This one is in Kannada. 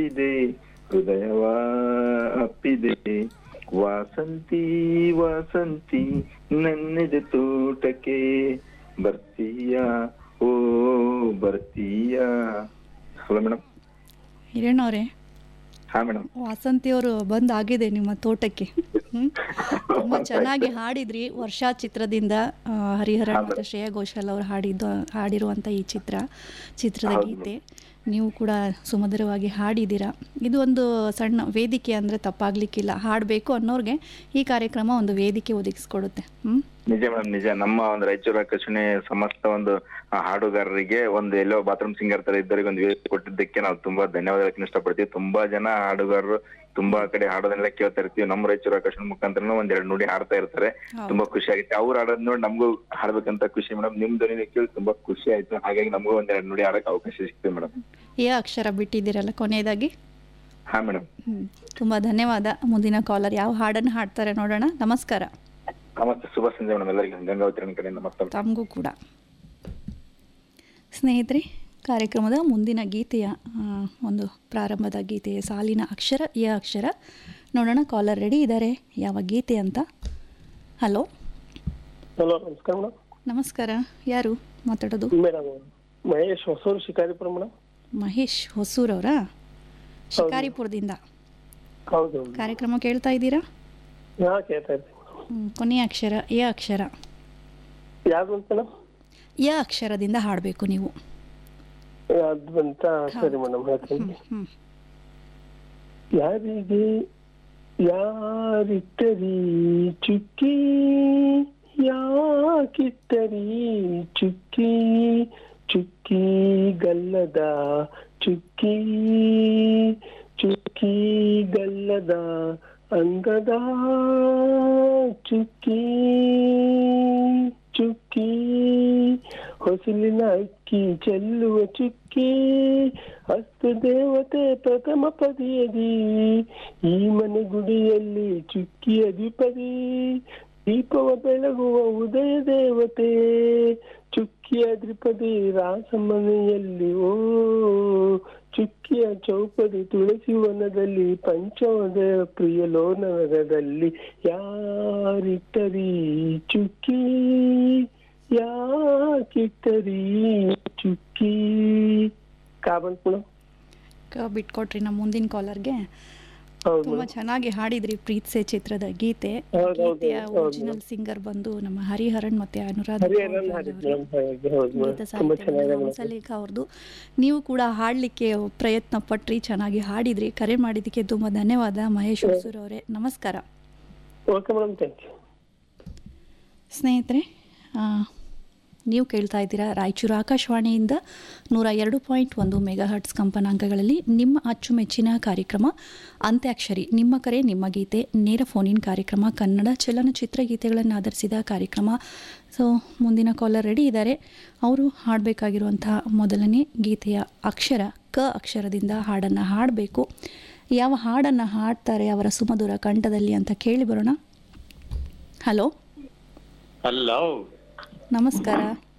ಅಪ್ಪಿದೆ ಹೃದಯವ ಅಪ್ಪಿದೆ ವಾಸಂತಿ ವಾಸಂತಿ ನನ್ನೆದೆ ತೋಟಕ್ಕೆ ಬರ್ತೀಯ ಓ ಬರ್ತೀಯ ಹಲೋ ಮೇಡಮ್ ಹಿರೇಣ್ಣವ್ರೆ ಹಾ ಮೇಡಮ್ ವಾಸಂತಿಯವರು ಬಂದ್ ಆಗಿದೆ ನಿಮ್ಮ ತೋಟಕ್ಕೆ ಹ್ಮ್? ತುಂಬಾ ಚೆನ್ನಾಗಿ ಹಾಡಿದ್ರಿ ವರ್ಷಾ ಚಿತ್ರದಿಂದ ಆ, ಹರಿಹರನ್ ಮತ್ತು ಶ್ರೇಯಾ ಘೋಷಾಲ್ ಅವರು ಹಾಡಿದ್ದು ಹಾಡಿರುವಂಥ ಈ ಚಿತ್ರ ಚಿತ್ರದ ಹೌದು. ಗೀತೆ ನೀವು ಕೂಡ ಸುಮಧುರವಾಗಿ ಹಾಡಿದ್ದೀರಾ ಇದು ಒಂದು ಸಣ್ಣ ವೇದಿಕೆ ಅಂದರೆ ತಪ್ಪಾಗ್ಲಿಕ್ಕಿಲ್ಲ ಹಾಡಬೇಕು ಅನ್ನೋರಿಗೆ ಈ ಕಾರ್ಯಕ್ರಮ ಒಂದು ವೇದಿಕೆ ಒದಗಿಸ್ಕೊಡುತ್ತೆ ಹ್ಮ್ ನಿಜ ಮೇಡಮ್ ನಿಜ ನಮ್ಮ ಒಂದು ರಾಯಚೂರು ಆಕಾಶವಾಣಿ ಸಮಸ್ತ ಒಂದು ಆ, ಹಾಡುಗಾರರಿಗೆ ಒಂದು ಎಲ್ಲೋ ಬಾತ್ರೂಮ್ ಸಿಂಗರ್ ತರ ಇದ್ದವರಿಗೆ ಒಂದು ವೇದಿಕೆ ಕೊಟ್ಟಿದ್ದಕ್ಕೆ ನಾವು ತುಂಬಾ ಧನ್ಯವಾದ ಹೇಳಕ್ ಇಷ್ಟಪಡ್ತೀವಿ ತುಂಬಾ ಜನ ಹಾಡುಗಾರರು ತುಂಬಾ ಕಡೆ ಹಾಡೋದನ್ನೆಲ್ಲ ಕೇಳ್ತಾ ಇರ್ತೀವಿ ನಮ್ಮ ರಾಯಚೂರು ಆಕಾಶವಾಣಿ ಮುಖಾಂತರ ಒಂದ್ ಎರಡು ನುಡಿ ಹಾಡ್ತಾ ಇರ್ತಾರೆ ಹೌದು. ತುಂಬಾ ಖುಷಿ ಆಗುತ್ತೆ ಅವ್ರು ಹಾಡೋದ್ ನೋಡಿ ನಮಗೂ ಹಾಡ್ಬೇಕಂತ ಖುಷಿ ಮೇಡಮ್ ನಿಮ್ ಧ್ವನಿ ಕೇಳಿ ತುಂಬಾ ಖುಷಿ ಆಯ್ತು ಹಾಗಾಗಿ ನಮಗೂ ಒಂದ್ ಎರಡು ನುಡಿ ಹಾಡಕ್ ಅವಕಾಶ ಸಿಗ್ತದೆ ಮೇಡಮ್ ಏ ಅಕ್ಷರ ಬಿಟ್ಟಿದ್ದೀರಲ್ಲ ಕೊನೆಯದಾಗಿ ಹಾ ಮೇಡಮ್ ಹ್ಮ್ ತುಂಬ ಧನ್ಯವಾದ ಮುಂದಿನ ಕಾಲರ್ ಯಾವ ಹಾಡನ್ನು ಹಾಡ್ತಾರೆ ನೋಡೋಣ ನಮಸ್ಕಾರ ನಮಸ್ತೆ ಶುಭ ಸಂಜೆ ಮೇಡಮ್ ಎಲ್ಲರಿಗೂ ಗಂಗಾವತಿ ಕಡೆಯಿಂದ ಮತ್ತೊಮ್ಮೆ ತಮಗೂ ಕೂಡ ಸ್ನೇಹಿತರೆ ಕಾರ್ಯಕ್ರಮದ ಮುಂದಿನ ಗೀತೆಯ ಆ, ಒಂದು ಪ್ರಾರಂಭದ ಗೀತೆಯ ಸಾಲಿನ ಅಕ್ಷರ ಯ ಅಕ್ಷರ ನೋಡೋಣ ಕಾಲರ್ ರೆಡಿ ಇದ್ದಾರೆ ಯಾವ ಗೀತೆ ಅಂತ ಹಲೋ ಹಲೋ ನಮಸ್ಕಾರ ಮೇಡಮ್ ನಮಸ್ಕಾರ ಯಾರು ಮಾತಾಡೋದು ಮೇಡಮ್ ಮಹೇಶ್ ಹೊಸೂರು ಶಿಕಾರಿಪುರ ಮೇಡಮ್ ಮಹೇಶ್ ಹೊಸೂರವರಾ ಶಿಕಾರಿಪುರದಿಂದ ಹೌದು ಕಾರ್ಯಕ್ರಮ ಕೇಳ್ತಾ ಇದ್ದೀರಾ ಹಾ ಕೇಳ್ತಾ ಇರ್ತೀನಿ ಹ್ಮ್, ಕೊನೆಯ ಅಕ್ಷರ ಯ ಅಕ್ಷರ ಯಾವ್ದು ಅಂತ ಮೇಡಮ್ ಯ ಅಕ್ಷರದಿಂದ ಹಾಡಬೇಕು ನೀವು ಅದು ಅಂತ ಸರಿ ಮೇಡಮ್ ಹೇಳ್ತೀನಿ ಹ್ಮ್ ಯಾರಿಗೆ ಯಾರಿಟ್ಟರಿ ಚುಕ್ಕಿ ಯಾಕಿಟ್ಟರಿ ಚುಕ್ಕಿ ಚುಕ್ಕಿ ಗಲ್ಲದ ಚುಕ್ಕಿ ಚುಕ್ಕಿ ಗಲ್ಲದ ಅಂಗದ ಚುಕ್ಕಿ ಚುಕ್ಕಿ ಹೊಸಲಿನ ಅಕ್ಕಿ ಚೆಲ್ಲುವ ಚುಕ್ಕಿ ಹಸ್ತ ದೇವತೆ ಪ್ರಥಮ ಪದಿಯದಿ ಈ ಮನೆ ಗುಡಿಯಲ್ಲಿ ಚುಕ್ಕಿ ಅಧಿಪತಿ ದೀಪವ ಬೆಳಗುವ ಉದಯ ದೇವತೆ ಚುಕ್ಕಿಯ ದ್ರಿಪದಿ ರಾಸಮನೆಯಲ್ಲಿ ಓ ಚುಕ್ಕಿಯ ಚೌಪದಿ ತುಳಸಿ ವನದಲ್ಲಿ ಪಂಚವದಯ ಪ್ರಿಯ ಲೋನಗದಲ್ಲಿ ಯಾರಿಟ್ಟರಿ ಚುಕ್ಕಿ ಯಾಕಿಟ್ಟರಿ ಚುಕ್ಕಿ ಕಾಬಂತ್ ಮೇಡಮ್ ಕ- ಬಿಟ್ಕೊಟ್ರಿ ನಮ್ಮ ಮುಂದಿನ ಕಾಲರ್ಗೆ ಹೌದು ತುಂಬಾ ಚೆನ್ನಾಗಿ ಹಾಡಿದ್ರಿ ಪ್ರೀತ್ಸೆ ಚಿತ್ರದ ಗೀತೆ ಹೌದು, ಹೌದು, ಗೀತೆಯ ಹೌದು. ಒರಿಜಿನಲ್ ಸಿಂಗರ್ ಬಂದು ನಮ್ಮ ಹರಿಹರನ್ ಮತ್ತೆ ಅನುರಾಧ ಹರಿಹರನ್ ಕೌಶಲ್ ಹಾಡಿದ್ ಅವರು. ಮೇಡಮ್ ಹೌದು ಹೌದು ಗೀತ ಮೇಡಮ್ ತುಂಬಾ ಸಾಹಿತ್ಯ ಚೆನ್ನಾಗಿದೆ ಮೇಡಮ್ ಹಂಸಲೇಖ ಅವ್ರದ್ದು ನೀವು ಕೂಡ ಹಾಡ್ಲಿಕ್ಕೆ ಪ್ರಯತ್ನ ಪಟ್ರಿ ಚೆನ್ನಾಗಿ ಹಾಡಿದ್ರಿ ಕರೆ ಮಾಡಿದ್ದಕ್ಕೆ ತುಂಬಾ ಧನ್ಯವಾದ ಮಹೇಶ್ ಹೊಸೂರ್ ಅವರೇ ನಮಸ್ಕಾರ ಓಕೆ ಮೇಡಮ್ ಥ್ಯಾಂಕ್ ಯು ಸ್ನೇಹಿತರೆ ಆ, ನೀವು ಕೇಳ್ತಾ ಇದ್ದೀರಾ ರಾಯಚೂರು ಆಕಾಶವಾಣಿಯಿಂದ ನೂರ ಎರಡು ಪಾಯಿಂಟ್ ಒಂದು ಮೆಗಾ ಹರ್ಟ್ಸ್ ಕಂಪನಾಂಕಗಳಲ್ಲಿ ನಿಮ್ಮ ಅಚ್ಚುಮೆಚ್ಚಿನ ಕಾರ್ಯಕ್ರಮ ಅಂತ್ಯಾಕ್ಷರಿ ನಿಮ್ಮ ಕರೆ ನಿಮ್ಮ ಗೀತೆ ನೇರ ಫೋನಿನ್ ಕಾರ್ಯಕ್ರಮ ಕನ್ನಡ ಚಲನಚಿತ್ರ ಗೀತೆಗಳನ್ನು ಆಧರಿಸಿದ ಕಾರ್ಯಕ್ರಮ ಸೊ ಮುಂದಿನ ಕಾಲರ್ ರೆಡಿ ಇದ್ದಾರೆ ಅವರು ಹಾಡಬೇಕಾಗಿರುವಂತಹ ಮೊದಲನೇ ಗೀತೆಯ ಅಕ್ಷರ ಕ ಅಕ್ಷರದಿಂದ ಹಾಡನ್ನು ಹಾಡಬೇಕು ಯಾವ ಹಾಡನ್ನು ಹಾಡ್ತಾರೆ ಅವರ ಸುಮಧುರ ಕಂಠದಲ್ಲಿ ಅಂತ ಕೇಳಿ ಬರೋಣ ಹಲೋ ಹಲೋ ನಮಸ್ಕಾರ